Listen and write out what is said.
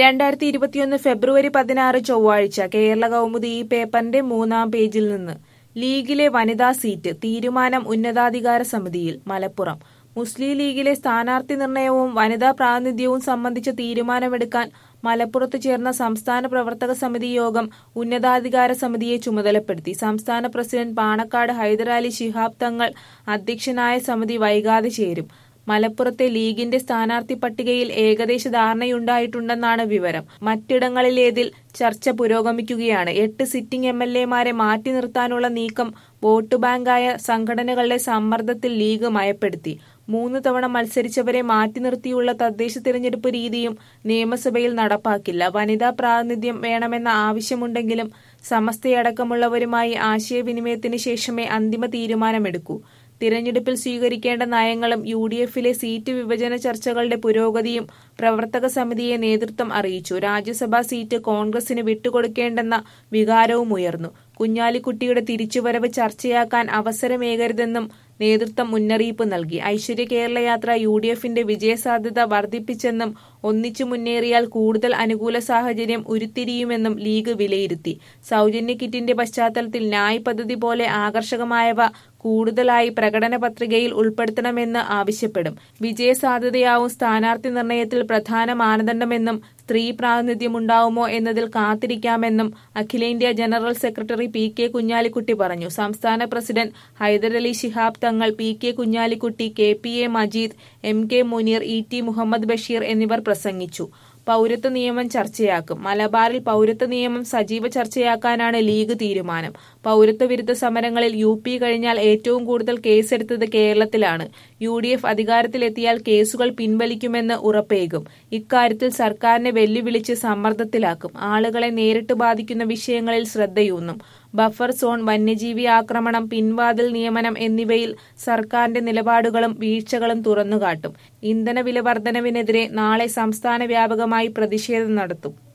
രണ്ടായിരത്തി ഇരുപത്തിയൊന്ന് ഫെബ്രുവരി പതിനാറ് ചൊവ്വാഴ്ച കേരള കൗമുദി ഈ പേപ്പറിന്റെ മൂന്നാം പേജിൽ നിന്ന് ലീഗിലെ വനിതാ സീറ്റ് തീരുമാനം ഉന്നതാധികാര സമിതിയിൽ മലപ്പുറം മുസ്ലിം ലീഗിലെ സ്ഥാനാർത്ഥി നിർണയവും വനിതാ പ്രാതിനിധ്യവും സംബന്ധിച്ച തീരുമാനമെടുക്കാൻ മലപ്പുറത്ത് ചേർന്ന സംസ്ഥാന പ്രവർത്തക സമിതി യോഗം ഉന്നതാധികാര സമിതിയെ ചുമതലപ്പെടുത്തി സംസ്ഥാന പ്രസിഡന്റ് പാണക്കാട് ഹൈദരാലി ശിഹാബ് തങ്ങൾ അധ്യക്ഷനായ സമിതി വൈകാതെ ചേരും മലപ്പുറത്തെ ലീഗിന്റെ സ്ഥാനാർത്ഥി പട്ടികയിൽ ഏകദേശ ധാരണയുണ്ടായിട്ടുണ്ടെന്നാണ് വിവരം മറ്റിടങ്ങളിലേതിൽ ചർച്ച പുരോഗമിക്കുകയാണ് എട്ട് സിറ്റിംഗ് എം എൽ എമാരെ മാറ്റി നിർത്താനുള്ള നീക്കം വോട്ട് ബാങ്കായ സംഘടനകളുടെ സമ്മർദ്ദത്തിൽ ലീഗ് മയപ്പെടുത്തി മൂന്ന് തവണ മത്സരിച്ചവരെ മാറ്റി നിർത്തിയുള്ള തദ്ദേശ തിരഞ്ഞെടുപ്പ് രീതിയും നിയമസഭയിൽ നടപ്പാക്കില്ല വനിതാ പ്രാതിനിധ്യം വേണമെന്ന ആവശ്യമുണ്ടെങ്കിലും സമസ്തയടക്കമുള്ളവരുമായി ആശയവിനിമയത്തിന് ശേഷമേ അന്തിമ തീരുമാനമെടുക്കൂ തിരഞ്ഞെടുപ്പിൽ സ്വീകരിക്കേണ്ട നയങ്ങളും യു ഡി എഫിലെ സീറ്റ് വിഭജന ചർച്ചകളുടെ പുരോഗതിയും പ്രവർത്തക സമിതിയെ നേതൃത്വം അറിയിച്ചു രാജ്യസഭാ സീറ്റ് കോൺഗ്രസിന് വിട്ടുകൊടുക്കേണ്ടെന്ന വികാരവും ഉയർന്നു കുഞ്ഞാലിക്കുട്ടിയുടെ തിരിച്ചുവരവ് ചർച്ചയാക്കാൻ അവസരമേകരുതെന്നും നേതൃത്വം മുന്നറിയിപ്പ് നൽകി ഐശ്വര്യ കേരള യാത്ര യു ഡി എഫിന്റെ വിജയസാധ്യത വർദ്ധിപ്പിച്ചെന്നും ഒന്നിച്ചു മുന്നേറിയാൽ കൂടുതൽ അനുകൂല സാഹചര്യം ഉരുത്തിരിയുമെന്നും ലീഗ് വിലയിരുത്തി സൗജന്യ കിറ്റിന്റെ പശ്ചാത്തലത്തിൽ ന്യായ് പദ്ധതി പോലെ ആകർഷകമായവ കൂടുതലായി പ്രകടന പത്രികയിൽ ഉൾപ്പെടുത്തണമെന്ന് ആവശ്യപ്പെടും വിജയസാധ്യതയാവും സ്ഥാനാർത്ഥി നിർണയത്തിൽ പ്രധാന മാനദണ്ഡമെന്നും സ്ത്രീ പ്രാതിനിധ്യമുണ്ടാവുമോ എന്നതിൽ കാത്തിരിക്കാമെന്നും അഖിലേന്ത്യാ general secretary P K Kunhalikutty പറഞ്ഞു സംസ്ഥാന president Hyderali Shihab Thangal P K Kunhalikutty K P A Majeed M K Muneer E T Muhammad Basheer എന്നിവർ പ്രസംഗിച്ചു പൗരത്വ നിയമം ചർച്ചയാക്കും മലബാറിൽ പൗരത്വ നിയമം സജീവ ചർച്ചയാക്കാനാണ് ലീഗ് തീരുമാനം പൗരത്വ വിരുദ്ധ സമരങ്ങളിൽ യു പി കഴിഞ്ഞാൽ ഏറ്റവും കൂടുതൽ കേസെടുത്തത് കേരളത്തിലാണ് യു ഡി എഫ് അധികാരത്തിലെത്തിയാൽ കേസുകൾ പിൻവലിക്കുമെന്ന് ഉറപ്പേകും ഇക്കാര്യത്തിൽ സർക്കാരിനെ വെല്ലുവിളിച്ച് സമ്മർദ്ദത്തിലാക്കും ആളുകളെ നേരിട്ട് ബാധിക്കുന്ന വിഷയങ്ങളിൽ ശ്രദ്ധയൂന്നും ബഫർ സോൺ വന്യജീവി ആക്രമണം പിൻവാതിൽ നിയമനം എന്നിവയിൽ സർക്കാരിന്റെ നിലപാടുകളും വീഴ്ചകളും തുറന്നുകാട്ടും ഇന്ധനവില വർധനവിനെതിരെ നാളെ സംസ്ഥാന വ്യാപകമായി പ്രതിഷേധം നടത്തും